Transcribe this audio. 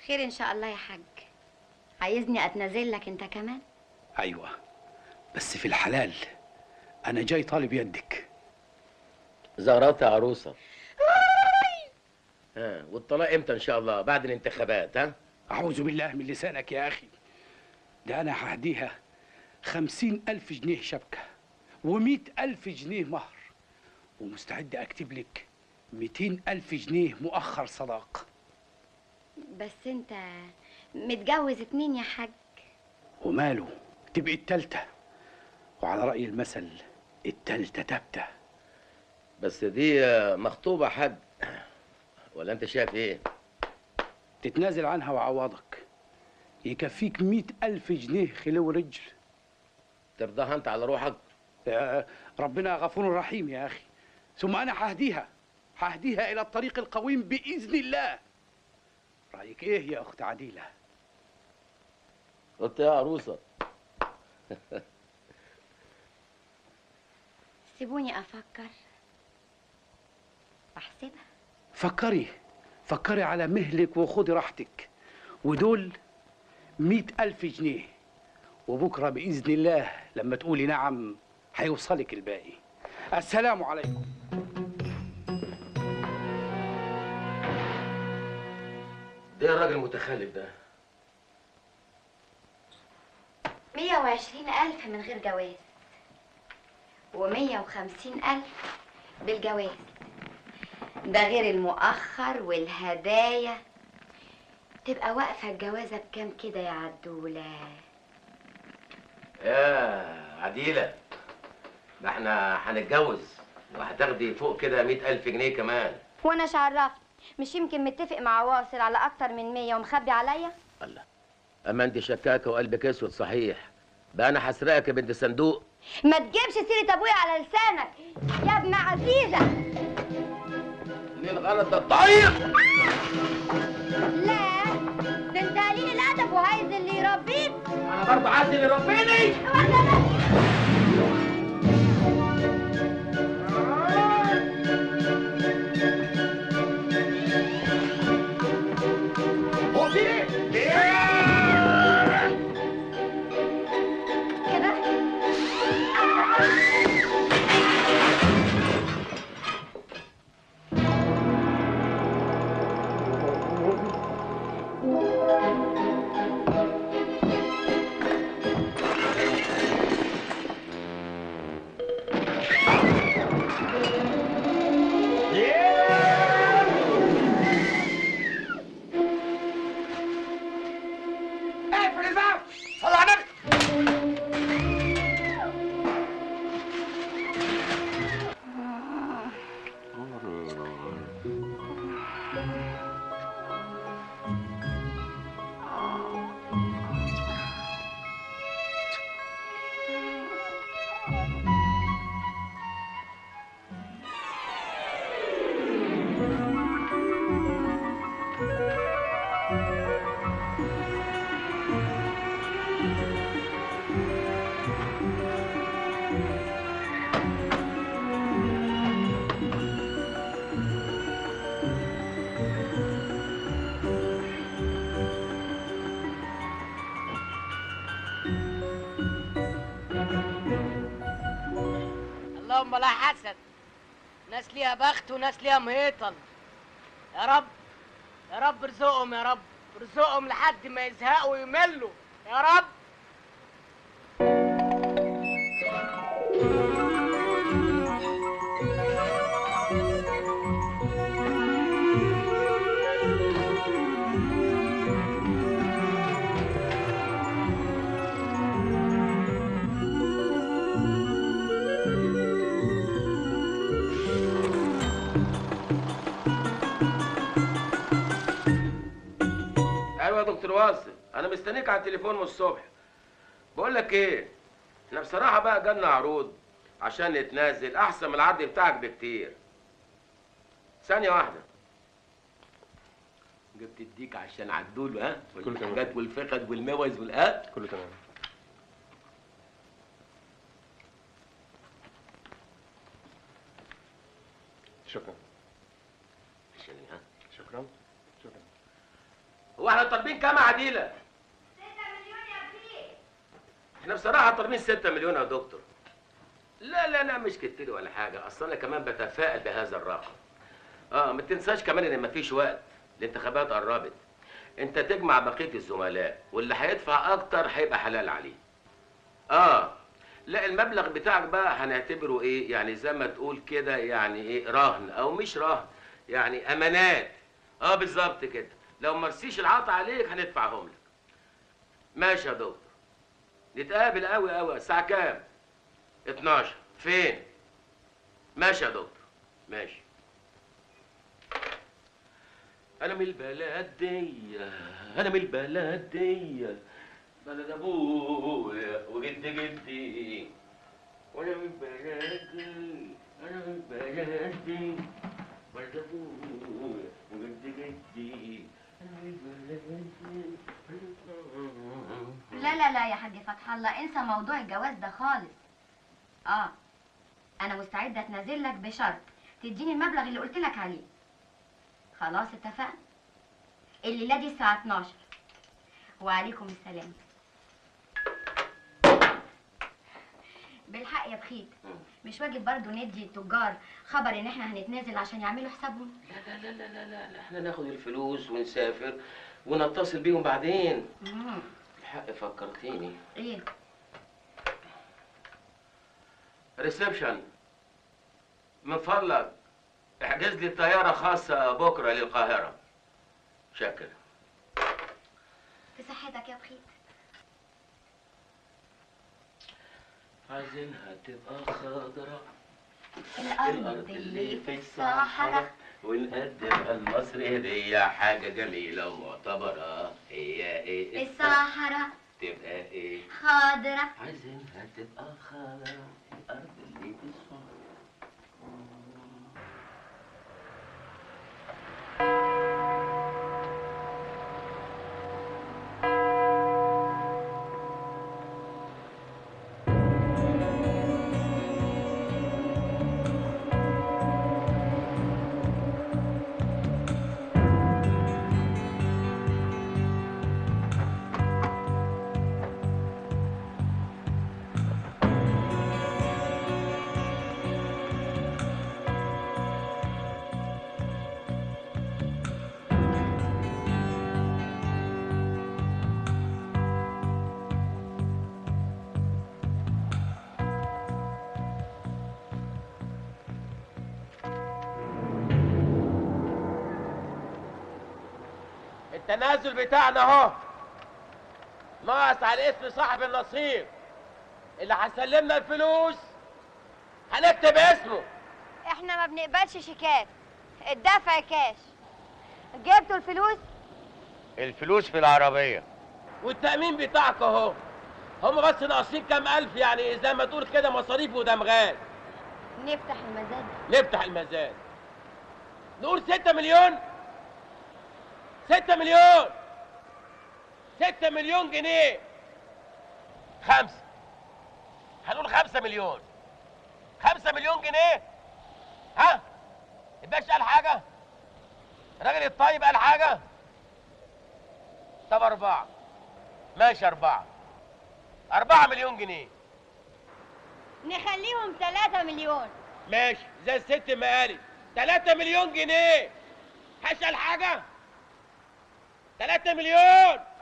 خير ان شاء الله يا حاج عايزني اتنازل لك انت كمان ايوه بس في الحلال انا جاي طالب يدك زغرات يا عروسه ها والطلاق امتى ان شاء الله بعد الانتخابات ها اعوذ بالله من لسانك يا اخي ده انا ههديها خمسين الف جنيه شبكه ومئة الف جنيه مهر ومستعد اكتب لك ميتين الف جنيه مؤخر صداق بس انت متجوز اتنين يا حاج وماله تبقي التالتة وعلى رأي المثل التالتة تابتة بس دي مخطوبه حد ولا انت شايف ايه تتنازل عنها وعوضك يكفيك مئة ألف جنيه خلو رجل ترضاها انت على روحك يا ربنا غفور رحيم يا أخي ثم أنا ههديها ههديها إلى الطريق القويم بإذن الله رأيك إيه يا أخت عديلة قلت يا عروسه سيبوني افكر احسبها فكري فكري على مهلك وخدي راحتك ودول مئة ألف جنيه وبكرة بإذن الله لما تقولي نعم هيوصلك الباقي السلام عليكم ده يا راجل المتخلف ده مية وعشرين ألف من غير جواز ومية وخمسين ألف بالجواز ده غير المؤخر والهدايا تبقى واقفة الجوازة بكام كده يا عدولة يا عديله ده احنا هنتجوز وهتاخدي فوق كده مئة ألف جنيه كمان وانا عرفت مش يمكن متفق مع واصل على اكتر من مية ومخبي عليا الله اما انت شكاكه وقلبك اسود صحيح بقى انا هسرقك يا بنت صندوق ما تجيبش سيرة ابويا على لسانك يا ابن عزيزة ليه الغلط ده طيب لا ده انت قليل الادب وعايز اللي يربيك انا برضه عايز اللي يربيني هو في إيه؟ كده اقفل الباب صل على النبي اللهم لا حسد ناس ليها بخت وناس ليها مهيطل يا رب يا رب ارزقهم يا رب ارزقهم لحد ما يزهقوا ويملوا يا رب ايوه يا دكتور واصل انا مستنيك على التليفون من الصبح بقول لك ايه احنا بصراحه بقى جالنا عروض عشان نتنازل احسن من العرض بتاعك بكتير ثانيه واحده جبت الديك عشان عدول ها والحاجات والفخد والموز والآب كله تمام شكرا عشان ها شكرا شكرا هو احنا طالبين كام يا عديله 6 مليون يا بيه احنا بصراحه طالبين 6 مليون يا دكتور لا لا لا مش كتير ولا حاجه اصل انا كمان بتفائل بهذا الرقم اه ما تنساش كمان ان مفيش وقت الانتخابات قربت انت تجمع بقيه الزملاء واللي هيدفع اكتر هيبقى حلال عليه اه لا المبلغ بتاعك بقى هنعتبره ايه يعني زي ما تقول كده يعني ايه رهن او مش رهن يعني امانات اه بالظبط كده لو مرسيش العطا عليك هندفعهم لك ماشي يا دكتور نتقابل قوي قوي الساعه كام 12 فين ماشي يا دكتور ماشي انا من البلد دي انا من البلد دي بلد ابويا وجد جدي وانا من البلد دي انا من البلد دي بلد ابويا وجد جدي انا من البلد دي لا لا لا يا حاج فتح الله انسى موضوع الجواز ده خالص اه انا مستعده اتنازل لك بشرط تديني المبلغ اللي قلت لك عليه خلاص اتفقنا الليله دي الساعه 12 وعليكم السلام بالحق يا بخيت مش واجب برضو ندي التجار خبر ان احنا هنتنازل عشان يعملوا حسابهم لا لا لا لا لا لا لا احنا ناخد الفلوس ونسافر ونتصل بيهم بعدين مم. الحق فكرتيني ايه ريسبشن من فضلك احجز لي طيارة خاصة بكرة للقاهرة شكرا في صحتك يا بخيت عايزينها تبقى خضرة الارض اللي في الصحراء ونقدم المصر هدية حاجة جميلة ومعتبرة هي ايه الصحراء تبقى ايه خضرة عايزينها تبقى خضرة الأرض اللي في الصحراء التنازل بتاعنا اهو ناقص على اسم صاحب النصيب اللي هيسلمنا الفلوس هنكتب اسمه احنا ما بنقبلش شيكات الدفع كاش جبتوا الفلوس الفلوس في العربية والتأمين بتاعك اهو هم بس ناقصين كام ألف يعني زي ما تقول كده مصاريف ودمغات نفتح المزاد نفتح المزاد نقول ستة مليون ستة مليون ستة مليون جنيه خمسة هنقول خمسة مليون خمسة مليون جنيه ها الباشا قال حاجة الراجل الطيب قال حاجة طب أربعة ماشي أربعة أربعة مليون جنيه نخليهم 3 مليون ماشي زي الست ما قالت 3 مليون جنيه هسأل حاجة 3 مليون